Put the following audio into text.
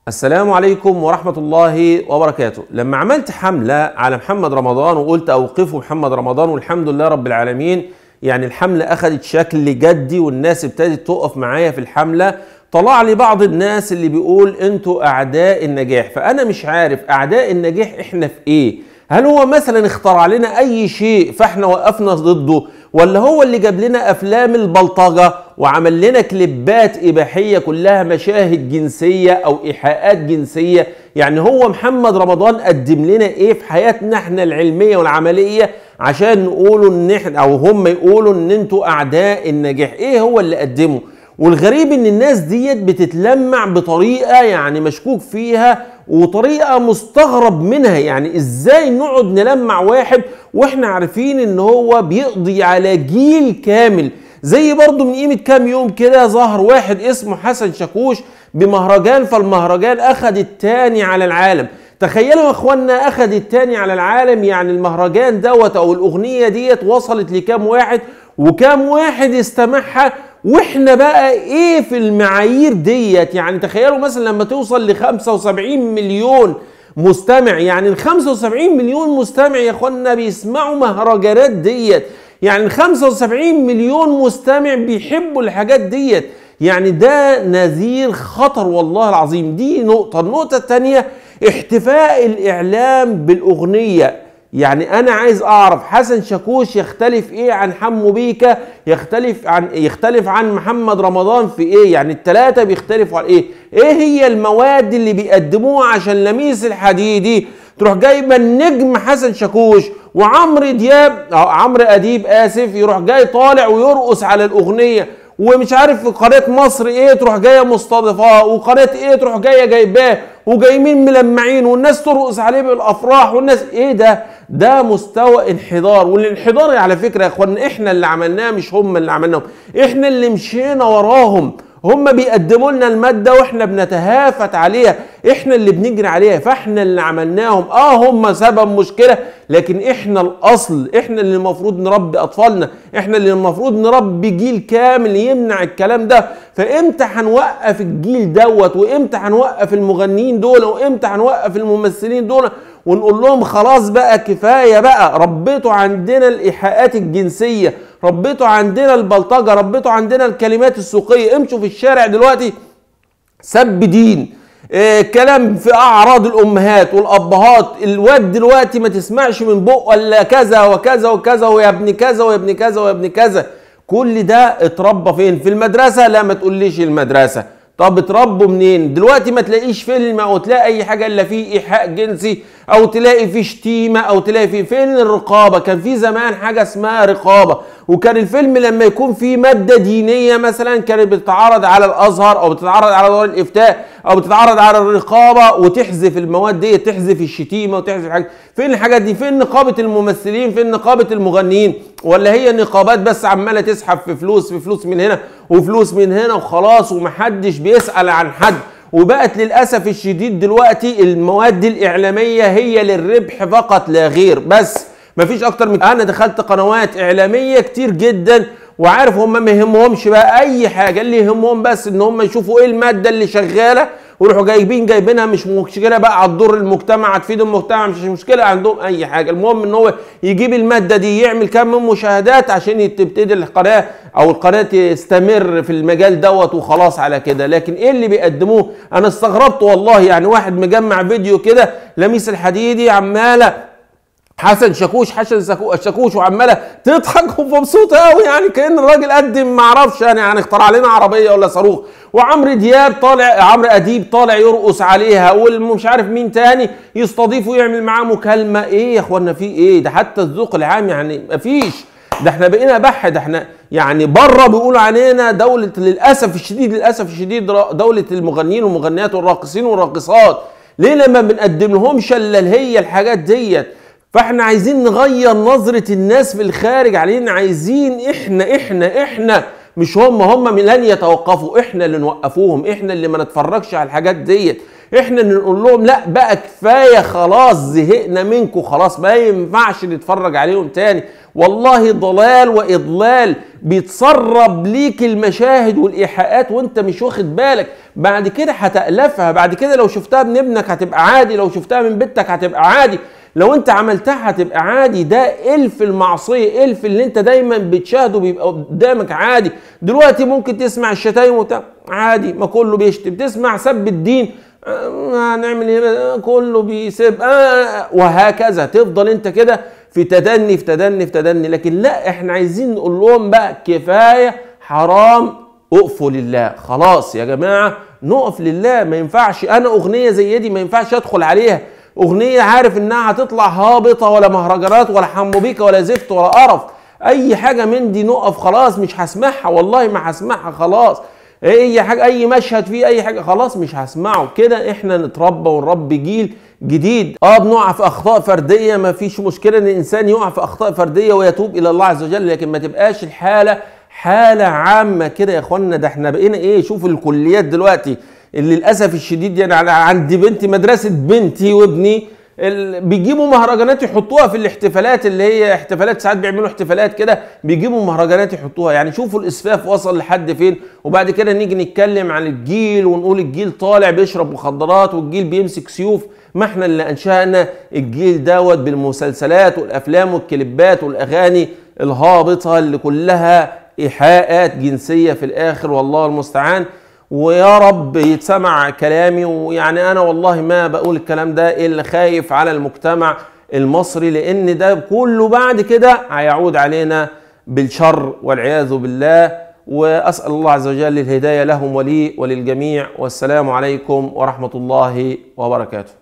السلام عليكم ورحمة الله وبركاته لما عملت حملة على محمد رمضان وقلت أوقفوا محمد رمضان والحمد لله رب العالمين يعني الحملة أخذت شكل جدي والناس ابتدت تقف معايا في الحملة طلع لي بعض الناس اللي بيقول انتوا أعداء النجاح فأنا مش عارف أعداء النجاح إحنا في إيه هل هو مثلا اخترع لنا أي شيء فإحنا وقفنا ضده ولا هو اللي جاب لنا افلام البلطجه وعمل لنا كليبات اباحيه كلها مشاهد جنسيه او ايحاءات جنسيه يعني هو محمد رمضان قدم لنا ايه في حياتنا احنا العلميه والعمليه عشان نقولوا ان احنا او هم يقولوا ان انتوا اعداء النجاح ايه هو اللي قدمه والغريب ان الناس ديت بتتلمع بطريقه يعني مشكوك فيها وطريقه مستغرب منها يعني ازاي نقعد نلمع واحد واحنا عارفين ان هو بيقضي على جيل كامل زي برضه من قيمه كام يوم كده ظهر واحد اسمه حسن شاكوش بمهرجان فالمهرجان اخذ التاني على العالم تخيلوا يا اخوانا اخذ التاني على العالم يعني المهرجان دوت او الاغنيه ديت وصلت لكام واحد وكام واحد استمعها واحنا بقى ايه في المعايير ديت يعني تخيلوا مثلا لما توصل ل 75 مليون مستمع يعني ال 75 مليون مستمع يا اخوانا بيسمعوا مهرجانات ديت يعني ال 75 مليون مستمع بيحبوا الحاجات ديت يعني ده نذير خطر والله العظيم دي نقطة النقطة الثانية احتفاء الإعلام بالأغنية يعني انا عايز اعرف حسن شاكوش يختلف ايه عن حمو بيكا يختلف عن يختلف عن محمد رمضان في ايه يعني الثلاثه بيختلفوا على ايه ايه هي المواد اللي بيقدموها عشان لميس الحديدي تروح جايبه النجم حسن شاكوش وعمرو دياب أو عمرو اديب اسف يروح جاي طالع ويرقص على الاغنيه ومش عارف في قناه مصر ايه تروح جايه مستضيفاه وقناه ايه تروح جايه جايباه وجايبين ملمعين والناس ترقص عليه بالافراح والناس ايه ده ده مستوى انحدار والانحدار على فكره يا اخوانا احنا اللي عملناه مش هم اللي عملناهم احنا اللي مشينا وراهم هم بيقدموا لنا المادة واحنا بنتهافت عليها احنا اللي بنجري عليها فاحنا اللي عملناهم اه هم سبب مشكلة لكن احنا الاصل احنا اللي المفروض نربي اطفالنا احنا اللي المفروض نربي جيل كامل يمنع الكلام ده فامتى هنوقف الجيل دوت وامتى هنوقف المغنيين دول وامتى هنوقف الممثلين دول ونقول لهم خلاص بقى كفايه بقى ربيتوا عندنا الايحاءات الجنسيه ربيتوا عندنا البلطجه ربيتوا عندنا الكلمات السوقيه امشوا في الشارع دلوقتي سب دين إيه كلام في اعراض الامهات والابهات الواد دلوقتي ما تسمعش من بق ولا كذا وكذا وكذا ويا ابن كذا ويا ابن كذا ويا ابن كذا كل ده اتربى فين في المدرسه لا ما تقوليش المدرسه طب اتربوا منين دلوقتي ما تلاقيش فيلم او تلاقي اي حاجه الا فيه ايحاء جنسي او تلاقي فيه شتيمه او تلاقي فيه فين الرقابه كان في زمان حاجه اسمها رقابه وكان الفيلم لما يكون فيه ماده دينيه مثلا كانت بتتعرض على الازهر او بتتعرض على دار الافتاء او بتتعرض على الرقابه وتحذف المواد دي تحذف الشتيمه وتحذف الحاجات فين الحاجات دي فين نقابه الممثلين فين نقابه المغنيين ولا هي نقابات بس عماله تسحب في فلوس في فلوس من هنا وفلوس من هنا وخلاص ومحدش بيسال عن حد وبقت للاسف الشديد دلوقتي المواد الاعلاميه هي للربح فقط لا غير بس مفيش اكتر من انا دخلت قنوات اعلاميه كتير جدا وعارف هم ما يهمهمش بقى اي حاجه اللي يهمهم بس ان هم يشوفوا ايه الماده اللي شغاله ويروحوا جايبين جايبينها مش مشكله بقى هتضر المجتمع هتفيد المجتمع مش مشكله عندهم اي حاجه المهم ان هو يجيب الماده دي يعمل كم من مشاهدات عشان تبتدي القناه او القناه تستمر في المجال دوت وخلاص على كده لكن ايه اللي بيقدموه انا استغربت والله يعني واحد مجمع فيديو كده لميس الحديدي عماله حسن شاكوش حسن شاكوش وعماله تضحك ومبسوطه قوي يعني كان الراجل قدم ما اعرفش يعني يعني اخترع لنا عربيه ولا صاروخ وعمرو دياب طالع عمرو اديب طالع يرقص عليها والمش عارف مين تاني يستضيفه ويعمل معاه مكالمه ايه يا اخوانا في ايه ده حتى الذوق العام يعني مفيش ده احنا بقينا بح ده احنا يعني بره بيقولوا علينا دولة للأسف الشديد للأسف الشديد دولة المغنيين والمغنيات والراقصين والراقصات ليه لما بنقدم لهمش الا هي الحاجات ديت فاحنا عايزين نغير نظرة الناس في الخارج علينا عايزين احنا احنا احنا مش هم هم لن يتوقفوا احنا اللي نوقفوهم احنا اللي ما نتفرجش على الحاجات ديت احنا اللي نقول لهم لا بقى كفايه خلاص زهقنا منكم خلاص ما ينفعش نتفرج عليهم تاني والله ضلال واضلال بيتسرب ليك المشاهد والايحاءات وانت مش واخد بالك بعد كده هتألفها بعد كده لو شفتها من ابنك هتبقى عادي لو شفتها من بنتك هتبقى عادي لو انت عملتها هتبقى عادي ده الف المعصيه الف اللي انت دايما بتشاهده بيبقى قدامك عادي دلوقتي ممكن تسمع الشتايم وبتاع عادي ما كله بيشتم تسمع سب الدين آه، هنعمل ايه كله بيسب آه وهكذا تفضل انت كده في تدني في تدني في تدني لكن لا احنا عايزين نقول لهم بقى كفايه حرام اقفوا لله خلاص يا جماعه نقف لله ما ينفعش انا اغنيه زي دي ما ينفعش ادخل عليها اغنيه عارف انها هتطلع هابطه ولا مهرجانات ولا حموبيكا ولا زفت ولا قرف اي حاجه من دي نقف خلاص مش هسمعها والله ما هسمعها خلاص اي حاجه اي مشهد فيه اي حاجه خلاص مش هسمعه كده احنا نتربى ونربي جيل جديد اه بنقع في اخطاء فرديه ما فيش مشكله ان الانسان يقع في اخطاء فرديه ويتوب الى الله عز وجل لكن ما تبقاش الحاله حاله عامه كده يا اخوانا ده احنا بقينا ايه شوف الكليات دلوقتي اللي للاسف الشديد يعني عند بنتي مدرسه بنتي وابني بيجيبوا مهرجانات يحطوها في الاحتفالات اللي هي احتفالات ساعات بيعملوا احتفالات كده بيجيبوا مهرجانات يحطوها يعني شوفوا الاسفاف وصل لحد فين وبعد كده نيجي نتكلم عن الجيل ونقول الجيل طالع بيشرب مخدرات والجيل بيمسك سيوف ما احنا اللي انشانا الجيل دوت بالمسلسلات والافلام والكليبات والاغاني الهابطه اللي كلها ايحاءات جنسيه في الاخر والله المستعان ويا رب يتسمع كلامي ويعني انا والله ما بقول الكلام ده الا خايف على المجتمع المصري لان ده كله بعد كده هيعود علينا بالشر والعياذ بالله واسال الله عز وجل الهدايه لهم ولي وللجميع والسلام عليكم ورحمه الله وبركاته